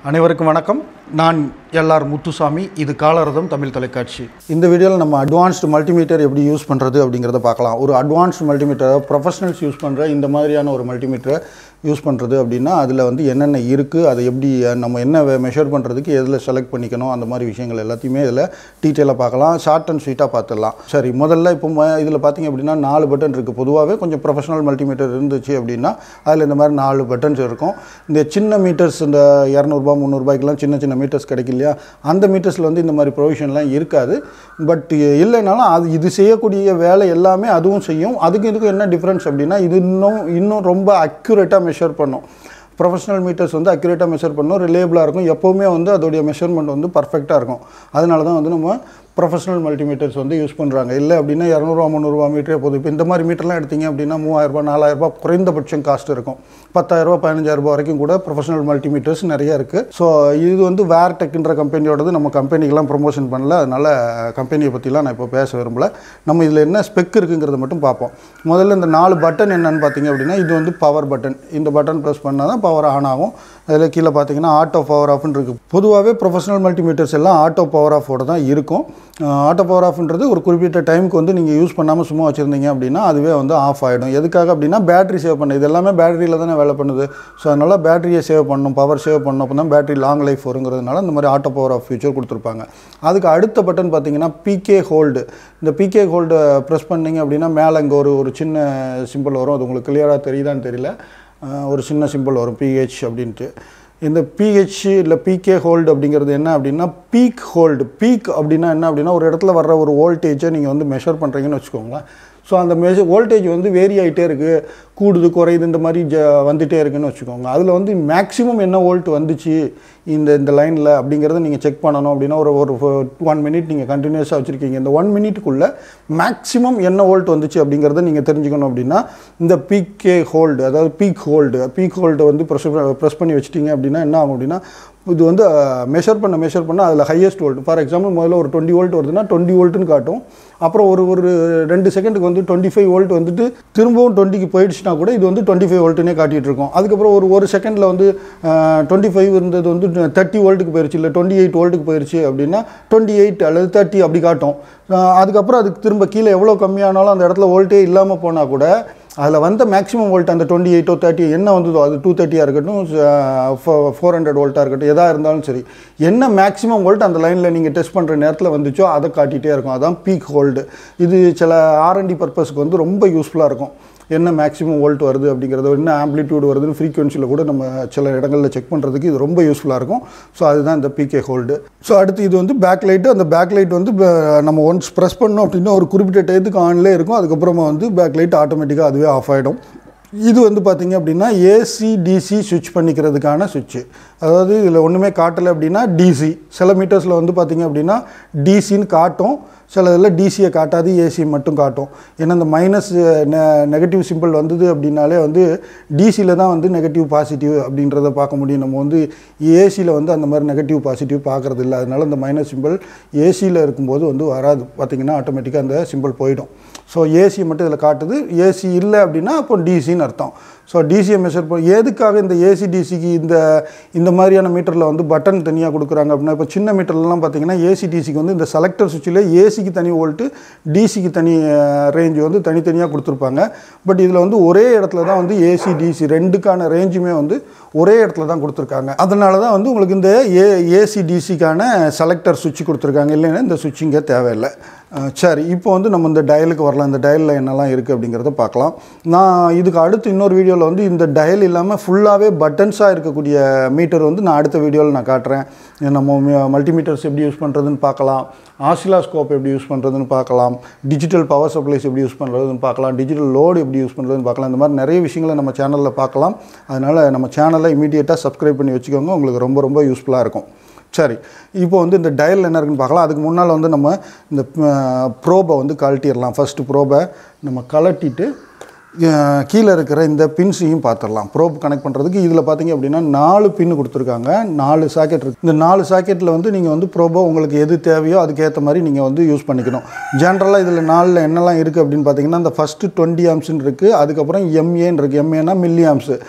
அனைவருக்கும் வணக்கம் நான் எல்ஆர் முத்துசாமி இது காலரதம் தமிழ் தொலைக்காட்சி இந்த வீடியோவில் நம்ம அட்வான்ஸ்டு மல்டிமீட்டர் எப்படி யூஸ் பண்ணுறது அப்படிங்கிறத பார்க்கலாம் ஒரு அட்வான்ஸ்டு மல்டிமீட்டர் ப்ரொஃபஷனல்ஸ் யூஸ் பண்ணுற இந்த மாதிரியான ஒரு மல்டிமீட்டரை யூஸ் பண்ணுறது அப்படின்னா அதில் வந்து என்னென்ன இருக்குது அதை எப்படி அஹ், நம்ம என்ன மெஷர் பண்ணுறதுக்கு எதில் செலக்ட் பண்ணிக்கணும் அந்த மாதிரி விஷயங்கள் எல்லாத்தையுமே இதில் டீட்டெயிலாக பார்க்கலாம் ஷார்ட் அண்ட் ஸ்வீட்டாக பார்த்துடலாம் சரி முதல்ல இப்போ இதில் பார்த்தீங்க அப்படின்னா நாலு பட்டன் இருக்குது பொதுவாகவே கொஞ்சம் ப்ரொஃபஷனல் மல்டிமீட்டர் இருந்துச்சு அப்படின்னா அதில் இந்த மாதிரி நாலு பட்டன்ஸ் இருக்கும் இந்த சின்ன மீட்டர்ஸ் இந்த இரநூறுபா முந்நூறுபாய்க்கெல்லாம் சின்ன சின்ன மீட்டர்ஸ் கிடைக்கும் இல்லையா அந்த மீட்டர்ஸில் வந்து இந்த மாதிரி ப்ரொவிஷன்லாம் இருக்காது பட் இல்லைனாலும் அது இது செய்யக்கூடிய வேலை எல்லாமே அதுவும் செய்யும் அதுக்கு இதுக்கும் என்ன டிஃப்ரென்ஸ் அப்படின்னா இது இன்னும் இன்னும் ரொம்ப அக்யூரேட்டாக மெஷர் பண்ணும் ப்ரொஃபஷனல் மீட்டர்ஸ் வந்து அக்யூரேட்டாக மெஷர் பண்ணும் ரிலேபிளாக இருக்கும் எப்போவுமே வந்து அதோடைய மெஷர்மெண்ட் வந்து பர்ஃபெக்டாக இருக்கும் அதனால தான் வந்து நம்ம ப்ரொஃபஷனல் மல்டிமீட்டர்ஸ் வந்து யூஸ் பண்ணுறாங்க இல்லை அப்படின்னா இரநூறுவா முந்நூறுவா மீட்டரே போதும் இப்போ இந்த மாதிரி மீட்டர்லாம் எடுத்தீங்க அப்படின்னா மூவாயிரரூபா நாலாயிரரூபா குறைந்தபட்சம் காஸ்ட் இருக்கும் பத்தாயிரரூபா பதினஞ்சாயிரரூபா வரைக்கும் கூட ப்ரொஃபஷனல் மல்டிமீட்டர்ஸ் நிறைய இருக்குது ஸோ இது வந்து வேர் டெக்ன்ற கம்பெனியோடது நம்ம கம்பெனிக்கெலாம் ப்ரொமோஷன் பண்ணல அதனால் கம்பெனியை பற்றிலாம் நான் இப்போ பேச விரும்பல நம்ம இதில் என்ன ஸ்பெக் இருக்குங்கிறத மட்டும் பார்ப்போம் முதல்ல இந்த நாலு பட்டன் என்னன்னு பார்த்தீங்க அப்படின்னா இது வந்து பவர் பட்டன் இந்த பட்டன் ப்ரெஸ் பண்ணால் தான் பவர் ஆன் ஆகும் அதில் கீழே பார்த்தீங்கன்னா ஆட்டோ பவர் ஆஃப்னு இருக்குது பொதுவாகவே ப்ரொஃபஷனல் மல்டிமீட்டர்ஸ் எல்லாம் ஆட்டோ பவர் ஆஃபோட தான் இருக்கும் ஆட்டோ பவர் ஆஃப்ன்றது ஒரு குறிப்பிட்ட டைமுக்கு வந்து நீங்கள் யூஸ் பண்ணாமல் சும்மா வச்சுருந்தீங்க அப்படின்னா அதுவே வந்து ஆஃப் ஆகிடும் எதுக்காக அப்படின்னா பேட்டரி சேவ் பண்ண இது எல்லாமே பேட்டரியில் தானே வேலை பண்ணுது ஸோ அதனால் பேட்டரியை சேவ் பண்ணணும் பவர் சேவ் பண்ணணும் அப்போ தான் பேட்டரி லாங் லைஃப் வருங்கிறதுனால இந்த மாதிரி ஆட்டோ பவர் ஆஃப் ஃபியூச்சர் கொடுத்துருப்பாங்க அதுக்கு அடுத்த பட்டன் பார்த்தீங்கன்னா பிகே ஹோல்டு இந்த பிகே ஹோல்டு ப்ரெஸ் பண்ணீங்க அப்படின்னா மேலே இங்கே ஒரு ஒரு சின்ன சிம்பிள் வரும் அது உங்களுக்கு கிளியராக தெரியுதான்னு தெரியல அஹ் ஒரு சின்ன சிம்பிள் வரும் பிஹெச் அப்படின்ட்டு இந்த பிஹெச் இல்லை பிகே ஹோல்டு அப்படிங்கிறது என்ன அப்படின்னா பீக் ஹோல்டு பீக் அப்படின்னா என்ன அப்படின்னா ஒரு இடத்துல வர்ற ஒரு வோல்டேஜை நீங்கள் வந்து மெஷர் பண்ணுறீங்கன்னு வச்சுக்கோங்களேன் ஸோ அந்த மெஷர் வோல்டேஜ் வந்து வேரி ஆகிட்டே இருக்குது கூடுது குறையுது இந்த மாதிரி ஜ வந்துகிட்டே இருக்குன்னு வச்சுக்கோங்க அதில் வந்து மேக்ஸிமம் என்ன வோல்ட் வந்துச்சு இந்த இந்த லைனில் அப்படிங்கிறத நீங்கள் செக் பண்ணணும் அப்படின்னா ஒரு ஒரு ஒன் மினிட் நீங்கள் கண்டினியூஸாக வச்சுருக்கீங்க இந்த ஒன் மினிட்டுக்குள்ளே மேக்ஸிமம் என்ன வோல்ட் வந்துச்சு அப்படிங்கிறத நீங்கள் தெரிஞ்சுக்கணும் அப்படின்னா இந்த பீக்கே ஹோல்டு அதாவது பீக் ஹோல்டு பீக் ஹோல்டை வந்து ப்ரெஸ் ப்ரெஸ் பண்ணி வச்சிட்டிங்க அப்படின்னா என்ன ஆகும் அப்படின்னா இது வந்து மெஷர் பண்ண மெஷர் பண்ண அதில் ஹையஸ்ட் வோல்ட் ஃபார் எக்ஸாம்பிள் முதல்ல ஒரு டுவெண்ட்டி வோல்ட் வருதுன்னா டுவெண்ட்டி வோல்ட்டுன்னு காட்டும் அப்புறம் ஒரு ஒரு ரெண்டு செகண்டுக்கு வந்து டுவெண்ட்டி ஃபைவ் வோல்ட் வந்துட்டு திரும்பவும் டுவெண்ட்டிக்கு போயிடுச்சுன்னா கூட இது வந்து டுவெண்ட்டி ஃபைவ் வோல்ட்டுனே காட்டிகிட்டு இருக்கும் அதுக்கப்புறம் ஒரு ஒரு செகண்டில் வந்து டுவெண்ட்டி ஃபைவ் இருந்தது வந்து தேர்ட்டி வோல்ட்டுக்கு போயிடுச்சு இல்லை டுவெண்ட்டி எயிட் வோல்ட்டுக்கு போயிடுச்சு அப்படின்னா டுவெண்ட்டி எயிட் அல்லது தேர்ட்டி அப்படி காட்டும் அஹ் அதுக்கப்புறம் அதுக்கு திரும்ப கீழே எவ்வளோ கம்மியானாலும் அந்த இடத்துல வோல்ட்டே இல்லாமல் போனால் கூட அதில் வந்த மேக்ஸிமம் வோல்ட் அந்த டுவெண்ட்டி எயிட்டோ தேர்ட்டி என்ன வந்ததோ அது டூ தேர்ட்டியாக இருக்கட்டும் ஃபோர் ஹண்ட்ரட் வோல்ட்டாக இருக்கட்டும் எதாக இருந்தாலும் சரி என்ன மேக்ஸிமம் வோல்ட் அந்த லைனில் நீங்கள் டெஸ்ட் பண்ணுற நேரத்தில் வந்துச்சோ அதை காட்டிகிட்டே இருக்கும் அதான் பீக் ஹோல்டு இது சில ஆர்என்டி பர்பஸ்க்கு வந்து ரொம்ப யூஸ்ஃபுல்லாக இருக்கும் என்ன மேக்ஸிமம் வோல்ட் வருது அப்படிங்கிறது என்ன ஆம்ப்ளிடியூட் வருதுன்னு ஃப்ரீக்வன்சியில் கூட நம்ம சில இடங்களில் செக் பண்ணுறதுக்கு இது ரொம்ப யூஸ்ஃபுல்லாக இருக்கும் ஸோ அதுதான் இந்த பிகே ஹோல்டு ஸோ அடுத்து இது வந்து பேக் லைட்டு அந்த பேக் லைட் வந்து ப- நம்ம ஒன்ஸ் ப்ரெஸ் பண்ணோம் அப்படின்னா ஒரு குறிப்பிட்ட டயத்துக்கு ஆன்லேயே இருக்கும் அதுக்கப்புறமா வந்து பேக் லைட் ஆட்டோமேட்டிக்காக அதுவே ஆஃப் ஆகிடும் இது வந்து பார்த்தீங்க அப்படின்னா ஏசி டிசி சுவிட்ச் பண்ணிக்கிறதுக்கான சுவிட்சு அதாவது இதில் ஒன்றுமே காட்டலை அப்படின்னா டிசி சில மீட்டர்ஸில் வந்து பார்த்தீங்க அப்படின்னா டிசின்னு காட்டும் சில இதில் டிசியை காட்டாது ஏசி மட்டும் காட்டும் ஏன்னா இந்த மைனஸ் நெகட்டிவ் சிம்பிள் வந்தது அப்படின்னாலே வந்து டிசியில் தான் வந்து நெகட்டிவ் பாசிட்டிவ் அப்படின்றத பார்க்க முடியும் நம்ம வந்து ஏசியில் வந்து அந்த மாதிரி நெகட்டிவ் பாசிட்டிவ் பார்க்குறது இல்லை அதனால இந்த மைனஸ் சிம்பிள் ஏசியில் இருக்கும்போது வந்து வராது பார்த்தீங்கன்னா ஆட்டோமேட்டிக்காக அந்த சிம்பிள் போயிடும் ஸோ ஏசி மட்டும் இதில் காட்டுது ஏசி இல்லை அப்படின்னா அப்போ டிசின்னு அர்த்தம் ஸோ டிசியை மெஷர் பண்ண எதுக்காக இந்த ஏசி டிசிக்கு இந்த இந்த மாதிரியான மீட்டரில் வந்து பட்டன் தனியாக கொடுக்குறாங்க அப்படின்னா இப்போ சின்ன மீட்டர்லாம் பார்த்தீங்கன்னா ஏசி டிசிக்கு வந்து இந்த செலக்டர் சுவிட்சில் ஏசிக்கு தனி வோல்ட்டு டிசிக்கு தனி ரேஞ்சு வந்து தனித்தனியாக கொடுத்துருப்பாங்க பட் இதில் வந்து ஒரே இடத்துல தான் வந்து ஏசி டிசி ரெண்டுக்கான ரேஞ்சுமே வந்து ஒரே இடத்துல தான் கொடுத்துருக்காங்க அதனால தான் வந்து உங்களுக்கு இந்த ஏ ஏசி டிசிக்கான செலக்டர் சுவிட்ச் கொடுத்துருக்காங்க இல்லைன்னா இந்த சுவிட்சிங்கே தேவையில்லை அஹ் சரி இப்போ வந்து நம்ம இந்த டயலுக்கு வரலாம் இந்த டயலில் என்னெல்லாம் இருக்குது அப்படிங்கிறத பார்க்கலாம் நான் இதுக்கு அடுத்து இன்னொரு வீடியோவில் வந்து இந்த டயல் இல்லாமல் ஃபுல்லாகவே பட்டன்ஸாக இருக்கக்கூடிய மீட்டர் வந்து நான் அடுத்த வீடியோவில் நான் காட்டுறேன் இது நம்ம மல்டிமீட்டர்ஸ் எப்படி யூஸ் பண்ணுறதுன்னு பார்க்கலாம் ஆசிலாஸ்கோப் எப்படி யூஸ் பண்ணுறதுன்னு பார்க்கலாம் டிஜிட்டல் பவர் சப்ளைஸ் எப்படி யூஸ் பண்ணுறதுன்னு பார்க்கலாம் டிஜிட்டல் லோடு எப்படி யூஸ் பண்ணுறதுன்னு பார்க்கலாம் இந்த மாதிரி நிறைய விஷயங்களை நம்ம சேனலில் பார்க்கலாம் அதனால் நம்ம சேனலை இமீடியட்டாக சப்ஸ்கிரைப் பண்ணி வச்சுக்கோங்க உங்களுக்கு ரொம்ப ரொம்ப யூஸ்ஃபுல்லாக இருக்கும் சரி இப்போ வந்து இந்த டயல் என்ன இருக்குன்னு பார்க்கலாம் அதுக்கு முன்னால் வந்து நம்ம இந்த ப்ரோபை வந்து கழட்டிடலாம் ஃபஸ்ட்டு ப்ரோபை நம்ம கழட்டிட்டு அஹ், கீழே இருக்கிற இந்த பின்ஸையும் பார்த்துடலாம் ப்ரோப் கனெக்ட் பண்ணுறதுக்கு இதில் பார்த்தீங்க அப்படின்னா நாலு பின்னு கொடுத்துருக்காங்க நாலு சாக்கெட் இருக்குது இந்த நாலு சாக்கெட்டில் வந்து நீங்கள் வந்து ப்ரோபோ உங்களுக்கு எது தேவையோ அதுக்கேற்ற மாதிரி நீங்கள் வந்து யூஸ் பண்ணிக்கணும் ஜென்ரலாக இதில் நாலில் என்னெல்லாம் இருக்குது அப்படின்னு பார்த்தீங்கன்னா இந்த ஃபஸ்ட்டு டுவெண்ட்டி ஆம்ஸ்ன்னு இருக்குது அதுக்கப்புறம் எம்ஏன்னு இருக்குது எம்ஏனா மில்லி ஆம்ஸு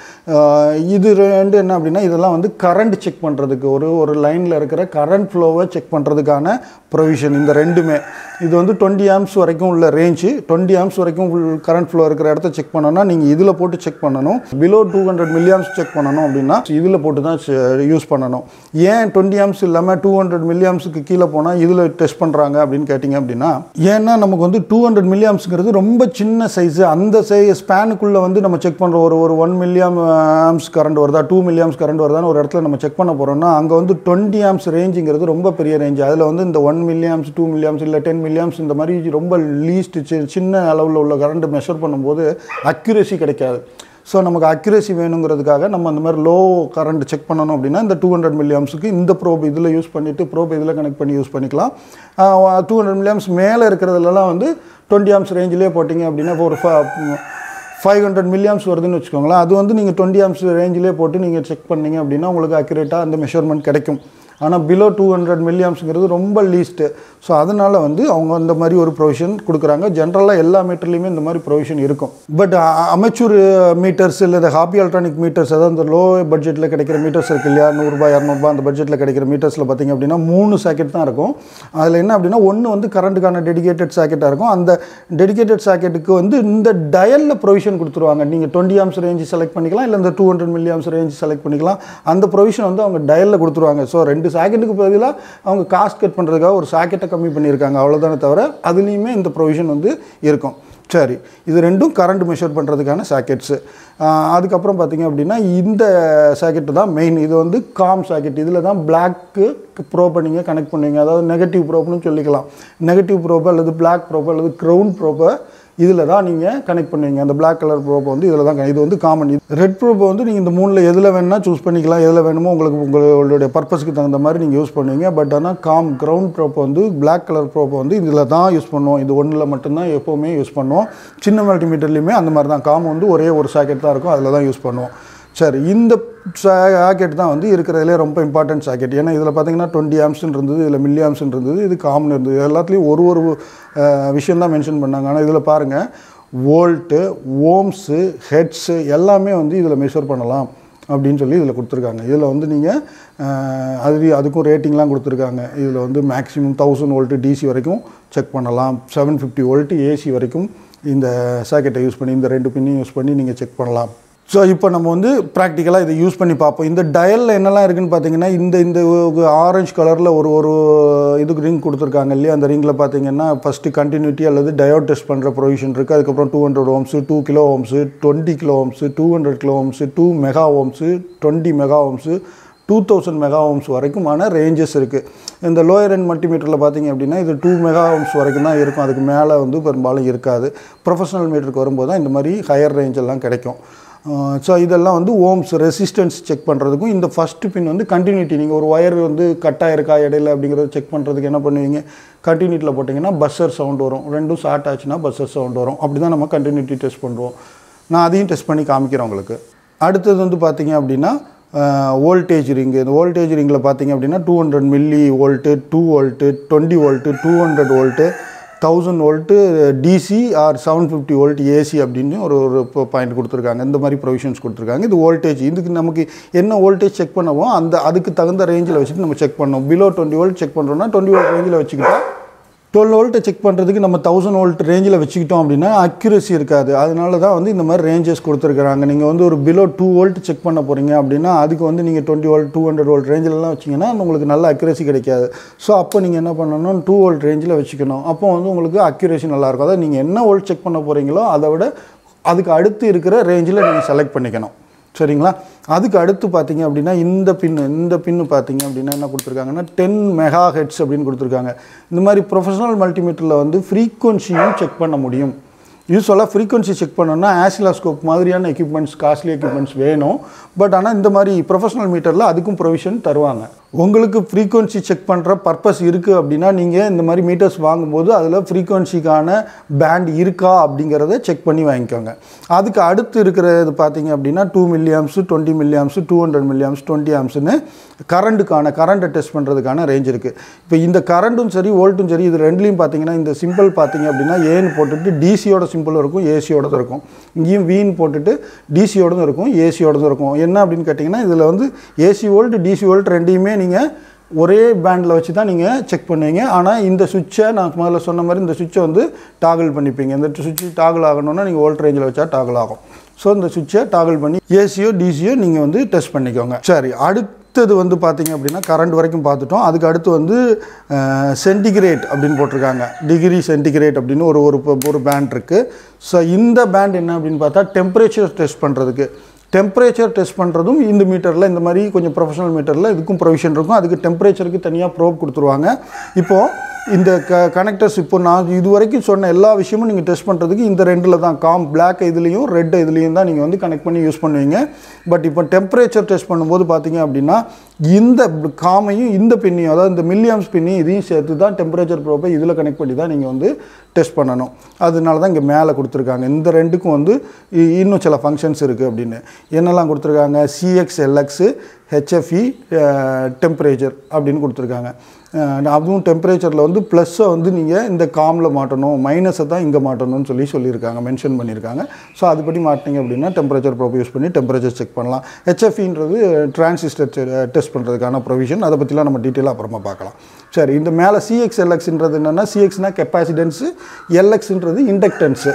இது ரெண்டு என்ன அப்படின்னா இதெல்லாம் வந்து கரண்ட் செக் பண்ணுறதுக்கு ஒரு ஒரு லைனில் இருக்கிற கரண்ட் ஃப்ளோவை செக் பண்ணுறதுக்கான ப்ரொவிஷன் இந்த ரெண்டுமே இது வந்து டுவெண்ட்டி ஆம்ஸ் வரைக்கும் உள்ள ரேஞ்சு டுவெண்ட்டி ஆம்ஸ் வரைக்கும் கரண்ட் ஃப்ளோ இருக்கிற இடத்த செக் பண்ணணும்னா நீங்கள் இதில் போட்டு செக் பண்ணணும் below two hundred milliamps check பண்ணணும் அப்படின்னா இதில் போட்டு தான் யூஸ் பண்ணணும் ஏன் டுவெண்ட்டி ஆம்ஸ் இல்லாமல் டூ ஹண்ட்ரட் மில்லியாம்ஸுக்கு கீழே போனால் இதில் டெஸ்ட் பண்ணுறாங்க அப்படின்னு கேட்டிங்க அப்படின்னா ஏன்னா நமக்கு வந்து டூ ஹண்ட்ரட் மில்லியாம்ஸுங்கிறது ரொம்ப சின்ன சைஸு அந்த சை ஸ்பேனுக்குள்ளே வந்து நம்ம செக் பண்ணுறோம் ஒரு ஒரு ஒன் மில்லியம் ஆம்ஸ் கரண்ட் வருதா டூ மில்லியாம்ஸ் கரண்ட் வருதான்னு ஒரு இடத்துல நம்ம செக் பண்ண போகிறோம்னா அங்கே வந்து டுவெண்ட்டி ஆம்ஸ் ரேஞ்சுங்கிறது ரொம்ப பெரிய ரேஞ்ச் அதில் வந்து இந்த ஒன் மில்லியாம்ஸ் டூ மில்லியாம்ஸ் இல்லை டென் மில்லியாம்ஸ் இந்த மாதிரி ரொம்ப லீஸ்ட் சின்ன அளவில் உள்ள கரண்ட் மெஷர் பண்ணும்போது அக்யூரேசி கிடைக்காது ஸோ நமக்கு அக்யூரேசி வேணுங்கிறதுக்காக நம்ம அந்த மாதிரி லோ கரண்ட் செக் பண்ணணும் அப்படின்னா இந்த டூ ஹண்ட்ரட் மில்லியம்ஸுக்கு இந்த ப்ரோப் இதில் யூஸ் பண்ணிவிட்டு ப்ரோப் இதில் கனெக்ட் பண்ணி யூஸ் பண்ணிக்கலாம் டூ ஹண்ட்ரட் மில்லியம்ஸ் மேலே இருக்கிறதுலலாம் வந்து டுவெண்ட்டி ஆம்ஸ் ரேஞ்சிலே போட்டிங்க அப்படின்னா இப்போ ஒரு ஃபைவ் ஹண்ட்ரட் மில்லியம்ஸ் வருதுன்னு வச்சுக்கோங்களேன் அது வந்து நீங்கள் டுவெண்ட்டி ஆம்ஸ் ரேஞ்சிலே போட்டு நீங்கள் செக் பண்ணீங்க அப்படின்னா உங்களுக்கு அக்யூரேட்டாக அந்த மெஷர்மெண்ட் கிடைக்கும் ஆனால் பிலோ டூ ஹண்ட்ரட் மில்லியம்ஸுங்கிறது ரொம்ப லீஸ்ட்டு ஸோ அதனால் வந்து அவங்க அந்த மாதிரி ஒரு ப்ரொவிஷன் கொடுக்குறாங்க ஜென்ரலாக எல்லா மீட்டர்லேயுமே இந்த மாதிரி ப்ரொவிஷன் இருக்கும் பட் அமைச்சூர் மீட்டர்ஸ் இல்லை இந்த ஹாப்பி எலக்ட்ரானிக் மீட்டர்ஸ் அதாவது இந்த லோ பட்ஜெட்டில் கிடைக்கிற மீட்டர்ஸ் இருக்கு இல்லையா நூறுரூபா இரநூறுபா அந்த பட்ஜெட்டில் கிடைக்கிற மீட்டர்ஸில் பார்த்தீங்க அப்படின்னா மூணு சாக்கெட் தான் இருக்கும் அதில் என்ன அப்படின்னா ஒன்று வந்து கரண்ட்டுக்கான டெடிகேட்டட் சாக்கெட்டாக இருக்கும் அந்த டெடிகேட்டட் சாக்கெட்டுக்கு வந்து இந்த டயலில் ப்ரொவிஷன் கொடுத்துருவாங்க நீங்கள் டுவெண்ட்டி ஆம்ஸ் ரேஞ்சு செலக்ட் பண்ணிக்கலாம் இல்லை இந்த two hundred milli amps range select பண்ணிக்கலாம் அந்த ப்ரொவிஷன் வந்து அவங்க டயலில் கொடுத்துருவாங்க ஸோ ரெண்டு சாக்கெட்டுக்கு பதிலாக அவங்க காஸ்ட் கட் பண்ணுறதுக்காக ஒரு சாக்கெட்டை கம்மி பண்ணியிருக்காங்க அவ்வளோதானே தவிர அதுலேயுமே இந்த ப்ரொவிஷன் வந்து இருக்கும் சரி இது ரெண்டும் கரண்ட் மெஷர் பண்ணுறதுக்கான சாக்கெட்ஸு அதுக்கப்புறம் பார்த்தீங்க அப்படின்னா இந்த சாக்கெட்டு தான் மெயின் இது வந்து காம் சாக்கெட் இதில் தான் பிளாக்கு ப்ரோப்பை நீங்கள் கனெக்ட் பண்ணுவீங்க அதாவது நெகட்டிவ் ப்ரோப்னு சொல்லிக்கலாம் நெகட்டிவ் ப்ரோப்பை அல்லது பிளாக் ப்ரோப்பை அல்லது க்ரௌன் ப்ரோப்பை இதில் தான் நீங்கள் கனெக்ட் பண்ணுவீங்க அந்த பிளாக் கலர் ப்ரோப்பை வந்து இதில் தான் இது வந்து காமன் ரெட் ப்ரோப்பை வந்து நீங்கள் இந்த மூணில் எதில் வேணும்னா சூஸ் பண்ணிக்கலாம் எதில் வேணுமோ உங்களுக்கு உங்களுடைய பர்பஸ்க்கு தகுந்த மாதிரி நீங்கள் யூஸ் பண்ணுவீங்க பட் ஆனால் காம் கிரவுண்ட் ப்ரோப்பை வந்து பிளாக் கலர் ப்ரோப்பை வந்து இதில் தான் யூஸ் பண்ணுவோம் இது ஒன்றில் மட்டும்தான் எப்போவுமே யூஸ் பண்ணுவோம் சின்ன மல்டிமீட்டர்லையுமே அந்த மாதிரி தான் காம் வந்து ஒரே ஒரு சாக்கெட் தான் இருக்கும் அதில் தான் யூஸ் பண்ணுவோம் சரி இந்த சாக்கெட் தான் வந்து இருக்கிறதுலே ரொம்ப இம்பார்ட்டன்ட் சாக்கெட் ஏன்னா இதில் பார்த்தீங்கன்னா டுவெண்ட்டி ஆம்ஸ்ன்னு இருந்தது இதில் மில்லி ஆம்ஸ்ன்னு இருந்தது இது காமன் இருந்தது எல்லாத்துலேயும் ஒரு ஒரு விஷயம் தான் மென்ஷன் பண்ணாங்க ஆனால் இதில் பாருங்கள் வோல்ட்டு ஓம்ஸு ஹெட்ஸு எல்லாமே வந்து இதில் மெஷர் பண்ணலாம் அப்படின்னு சொல்லி இதில் கொடுத்துருக்காங்க இதில் வந்து நீங்கள் அது அதுக்கும் ரேட்டிங்லாம் கொடுத்துருக்காங்க இதில் வந்து மேக்ஸிமம் தௌசண்ட் வோல்ட்டு டிசி வரைக்கும் செக் பண்ணலாம் செவன் ஃபிஃப்டி வோல்ட்டு ஏசி வரைக்கும் இந்த சாக்கெட்டை யூஸ் பண்ணி இந்த ரெண்டு பின்னையும் யூஸ் பண்ணி நீங்கள் செக் பண்ணலாம் ஸோ இப்போ நம்ம வந்து ப்ராக்டிக்கலாக இதை யூஸ் பண்ணி பார்ப்போம் இந்த டயலில் என்னெல்லாம் இருக்குன்னு பார்த்தீங்கன்னா இந்த இந்த ஆரஞ்சு கலரில் ஒரு ஒரு இதுக்கு ரிங் கொடுத்துருக்காங்க இல்லையா அந்த ரிங்கில் பார்த்தீங்கன்னா ஃபஸ்ட்டு கண்டினியூட்டி அல்லது டயோட் டெஸ்ட் பண்ணுற ப்ரொவிஷன் இருக்குது அதுக்கப்புறம் two hundred ohms two kilo ohms twenty kilo ohms two hundred kilo ohms two mega ohms twenty mega ohms two thousand mega ohms வரைக்குமான ரேஞ்சஸ் இருக்குது இந்த லோயர் எண்ட் மல்டிமீட்டரில் பார்த்தீங்க அப்படின்னா இது டூ மெகா ஓம்ஸ் வரைக்கும் தான் இருக்கும் அதுக்கு மேலே வந்து பெரும்பாலும் இருக்காது ப்ரொஃபஷனல் மீட்டருக்கு வரும்போது தான் இந்த மாதிரி ஹையர் ரேஞ்ச் எல்லாம் கிடைக்கும் ஸோ இதெல்லாம் வந்து ஓம்ஸ் ரெசிஸ்டன்ஸ் செக் பண்ணுறதுக்கும் இந்த ஃபஸ்ட்டு பின் வந்து கண்டினியூட்டி நீங்கள் ஒரு ஒயர் வந்து கட் ஆயிருக்கா இடையில அப்படிங்கிறத செக் பண்ணுறதுக்கு என்ன பண்ணுவீங்க கண்டினியூட்டியில் போட்டிங்கன்னா பஸ்ஸர் சவுண்ட் வரும் ரெண்டும் ஷார்ட் ஆச்சுன்னா பஸ்ஸர் சவுண்ட் வரும் அப்படி தான் நம்ம கண்டினியூட்டி டெஸ்ட் பண்ணுறோம் நான் அதையும் டெஸ்ட் பண்ணி காமிக்கிறேன் உங்களுக்கு அடுத்தது வந்து பார்த்தீங்க அப்படின்னா வோல்டேஜ் ரிங்கு இந்த வோல்டேஜ் ரிங்கில் பார்த்தீங்க அப்படின்னா two hundred milli volt two volt twenty volt two hundred volt thousand volt DC or seven fifty volt AC அப்படின்னு ஒரு ஒரு பாயிண்ட் கொடுத்துருக்காங்க இந்த மாதிரி ப்ரொவிஷன்ஸ் கொடுத்துருக்காங்க இது வோல்டேஜ் இதுக்கு நமக்கு என்ன வோல்டேஜ் செக் பண்ணவோ அந்த அதுக்கு தகுந்த ரேஞ்சில் வச்சுட்டு நம்ம செக் பண்ணோம் பிலோ டுவெண்ட்டி வோல்ட் செக் பண்ணுறோம்னா டுவெண்ட்டி வோல்ட் ரேஞ்சில் வச்சுக்கிட்டா டுவெல் வோல்ட்டை செக் பண்ணுறதுக்கு நம்ம தௌசண்ட் வோல்ட் ரேஞ்சில் வச்சுக்கிட்டோம் அப்படின்னா அக்யூரசி இருக்காது அதனால தான் வந்து இந்த மாதிரி ரேஞ்சஸ் கொடுத்துருக்குறாங்க நீங்கள் வந்து ஒரு பிலோ டூ வோல்ட் செக் பண்ண போகிறீங்க அப்படின்னா அதுக்கு வந்து நீங்கள் twenty volt two hundred volt ரேஞ்சிலலாம் வச்சிங்கன்னா உங்களுக்கு நல்ல அக்யூரசி கிடைக்காது ஸோ அப்போ நீங்கள் என்ன பண்ணணும் டூ வோல்ட் ரேஞ்சில் வச்சுக்கணும் அப்போ வந்து உங்களுக்கு அக்யூரேசி நல்லாயிருக்கும் அதாவது நீங்கள் என்ன வோல்ட் செக் பண்ண போகிறீங்களோ அதை விட அதுக்கு அடுத்து இருக்கிற ரேஞ்சில் நீங்கள் செலக்ட் பண்ணிக்கணும் சரிங்களா அதுக்கு அடுத்து பார்த்தீங்க அப்படின்னா இந்த பின்னு இந்த பின்னு பார்த்தீங்க அப்படின்னா என்ன கொடுத்துருக்காங்கன்னா டென் மெகா ஹெட்ஸ் அப்படின்னு கொடுத்துருக்காங்க இந்த மாதிரி ப்ரொஃபஷனல் மல்டிமீட்டரில் வந்து ஃப்ரீக்வன்சியும் செக் பண்ண முடியும் யூஸ்வலாக ஃப்ரீக்வன்சி செக் பண்ணோன்னா ஆசிலாஸ்கோப் மாதிரியான எக்யூப்மெண்ட்ஸ் காஸ்ட்லி எக்யூப்மெண்ட்ஸ் வேணும் பட் ஆனால் இந்த மாதிரி ப்ரொஃபஷனல் மீட்டரில் அதுக்கும் ப்ரொவிஷன் தருவாங்க உங்களுக்கு ஃப்ரீக்குவன்சி செக் பண்ணுற பர்பஸ் இருக்குது அப்படின்னா நீங்கள் இந்த மாதிரி மீட்டர்ஸ் வாங்கும்போது அதில் ஃப்ரீக்குவன்சிக்கான பேண்ட் இருக்கா அப்படிங்கிறத செக் பண்ணி வாங்கிக்கோங்க அதுக்கு அடுத்து இருக்கிறது பார்த்தீங்க அப்படின்னா two milliamps twenty milliamps two hundred milliamps twenty ஆம்ஸ்னு கரண்ட்டுக்கான கரண்ட்டை டெஸ்ட் பண்ணுறதுக்கான ரேஞ்ச் இருக்குது இப்போ இந்த கரண்ட்டும் சரி வோல்ட்டும் சரி இது ரெண்டுலேயும் பார்த்தீங்கன்னா இந்த சிம்பிள் பார்த்தீங்க அப்படின்னா ஏன்னு போட்டுட்டு டிசியோட சிம்பிள் இருக்கும் ஏசியோடதும் இருக்கும் இங்கேயும் வீன் போட்டுட்டு டிசியோடதும் இருக்கும் ஏசியோடதும் இருக்கும் என்ன அப்படின்னு கேட்டிங்கன்னா இதில் வந்து ஏசி வோல்ட் டிசி வோல்ட் ரெண்டையுமே நீங்கள் ஒரே பேண்டில் வச்சு தான் நீங்கள் செக் பண்ணுவீங்க ஆனால் இந்த சுவிட்சை நான் முதல்ல சொன்ன மாதிரி இந்த சுவிட்சை வந்து டாகிள் பண்ணிப்பீங்க இந்த சுவிட்ச் டாகிள் ஆகணும்னா நீங்கள் வோல்ட் ரேஞ்சில் வச்சா டாகிள் ஆகும் ஸோ இந்த சுவிட்சை டாகிள் பண்ணி ஏசியோ டிசியோ நீங்கள் வந்து டெஸ்ட் பண்ணிக்கோங்க சரி அடுத்தது வந்து பார்த்தீங்க அப்படின்னா கரண்ட் வரைக்கும் பார்த்துட்டோம் அதுக்கு அடுத்து வந்து சென்டிகிரேட் அப்படின்னு போட்டிருக்காங்க டிகிரி சென்டிகிரேட் அப்படின்னு ஒரு ஒரு ஒரு பேண்ட் இருக்குது ஸோ இந்த பேண்ட் என்ன அப்படின்னு பார்த்தா டெம்பரேச்சர் டெஸ்ட் பண்ணுறதுக்கு டெம்பரேச்சர் டெஸ்ட் பண்ணுறதும் இந்த மீட்டரில் இந்த மாதிரி கொஞ்சம் ப்ரொஃபஷனல் மீட்டரில் இதுக்கும் ப்ரொவிஷன் இருக்கும் அதுக்கு டெம்பரேச்சருக்கு தனியாக ப்ரோப் கொடுத்துருவாங்க இப்போது இந்த க கனெக்டர்ஸ் இப்போ நான் இது வரைக்கும் சொன்ன எல்லா விஷயமும் நீங்கள் டெஸ்ட் பண்ணுறதுக்கு இந்த ரெண்டில் தான் காம் பிளாக் இதுலேயும் ரெட் இதுலேயும் தான் நீங்கள் வந்து கனெக்ட் பண்ணி யூஸ் பண்ணுவீங்க பட் இப்போ டெம்பரேச்சர் டெஸ்ட் பண்ணும்போது பார்த்தீங்க அப்படின்னா இந்த காமையும் இந்த பின்னையும் அதாவது இந்த மில்லியம்ஸ் பின்னையும் இதையும் சேர்த்து தான் டெம்பரேச்சர் ப்ரோப்பை இதில் கனெக்ட் பண்ணி தான் நீங்கள் வந்து டெஸ்ட் பண்ணணும் அதனால தான் இங்கே மேலே கொடுத்துருக்காங்க இந்த ரெண்டுக்கும் வந்து இ- இன்னும் சில ஃபங்க்ஷன்ஸ் இருக்குது அப்படின்னு என்னெல்லாம் கொடுத்துருக்காங்க சிஎக்ஸ் எல்எக்ஸு ஹெச்எஃப்இ டெம்பரேச்சர் அப்படின்னு கொடுத்துருக்காங்க அஹ் அதுவும் டெம்பரேச்சரில் வந்து ப்ளஸ்ஸை வந்து நீங்கள் இந்த காமில் மாட்டணும் மைனஸை தான் இங்கே மாட்டணும்னு சொல்லி சொல்லியிருக்காங்க மென்ஷன் பண்ணியிருக்காங்க ஸோ அதுபடி மாட்டினீங்க அப்படின்னா டெம்பரேச்சர் ப்ரோப் யூஸ் பண்ணி டெம்பரேச்சர் செக் பண்ணலாம் ஹெச்எஃப்இன்றது டிரான்சிஸ்டர் டெஸ்ட் பண்ணுறதுக்கான ப்ரொவிஷன் அதை பற்றிலாம் நம்ம டீட்டெயிலாக அப்புறமா பார்க்கலாம் சரி இந்த மேலே சிஎக்ஸ் எல்எக்ஸ்ன்றது என்னென்னா சிஎக்ஸ்னால் கெப்பாசிடன்ஸு எல்எக்ஸ்ன்றது இண்டக்டன்ஸு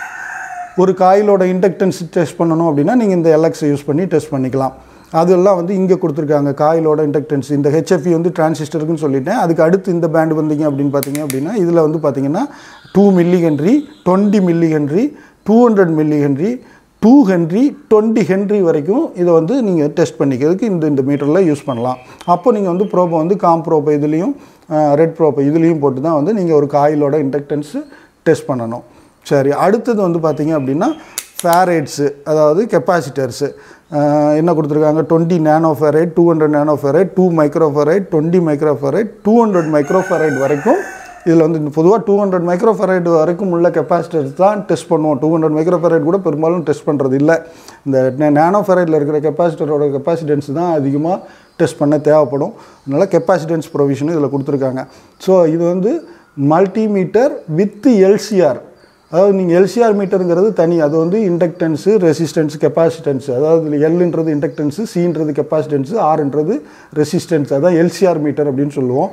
ஒரு காயிலோட இண்டக்டன்ஸ் டெஸ்ட் பண்ணணும் அப்படின்னா நீங்கள் இந்த எல்எக்ஸை யூஸ் பண்ணி டெஸ்ட் பண்ணிக்கலாம் அதெல்லாம் வந்து இங்கே கொடுத்துருக்காங்க காயிலோட இண்டக்டன்ஸ் இந்த ஹெச்எஃப்இ வந்து டிரான்சிஸ்டருக்குன்னு சொல்லிட்டேன் அதுக்கு அடுத்து இந்த பேண்ட் வந்தீங்க அப்படின்னு பார்த்தீங்க அப்படின்னா இதில் வந்து பார்த்தீங்கன்னா two milli henry twenty milli henry two hundred milli henry two henry twenty henry வரைக்கும் இதை வந்து நீங்கள் டெஸ்ட் பண்ணிக்கிறதுக்கு இந்த இந்த மீட்டரில் யூஸ் பண்ணலாம் அப்போ நீங்கள் வந்து ப்ரோப்பை வந்து காம் ப்ரோப்பை இதுலேயும் ரெட் ப்ரோப்பை இதுலேயும் போட்டு தான் வந்து நீங்கள் ஒரு காயிலோட இண்டக்டன்ஸு டெஸ்ட் பண்ணணும் சரி அடுத்தது வந்து பார்த்தீங்க அப்படின்னா ஃபேரேட்ஸு அதாவது கெப்பாசிட்டர்ஸு என்ன கொடுத்துருக்காங்க twenty nano farad two hundred nano farad two micro farad twenty micro farad two hundred micro farad வரைக்கும் இதில் வந்து பொதுவாக டூ ஹண்ட்ரட் மைக்ரோ ஃபேரைட் வரைக்கும் உள்ள கெப்பாசிட்டர்ஸ் தான் டெஸ்ட் பண்ணுவோம் டூ ஹண்ட்ரட் மைக்ரோ ஃபேரைட் கூட பெரும்பாலும் டெஸ்ட் பண்ணுறது இல்லை இந்த நேனோ ஃபேரைட்டில் இருக்கிற கெப்பாசிட்டரோட கெப்பாசிட்டன்ஸ் தான் அதிகமாக டெஸ்ட் பண்ண தேவைப்படும் அதனால் கெப்பாசிட்டன்ஸ் ப்ரொவிஷனும் இதில் கொடுத்துருக்காங்க ஸோ இது வந்து மல்டிமீட்டர் வித் எல்சிஆர் அதாவது நீங்கள் எல்சிஆர் மீட்டருங்கிறது தனி அது வந்து இண்டக்டன்ஸு ரெசிஸ்டன்ஸ் கெப்பாசிட்டன்ஸ் அதாவது எல்ன்றது இண்டக்டன்ஸு சின்றது கெப்பாசிட்டன்ஸு ஆர்ன்றது ரெசிஸ்டன்ஸ் அதான் எல்சிஆர் மீட்டர் அப்படின்னு சொல்லுவோம்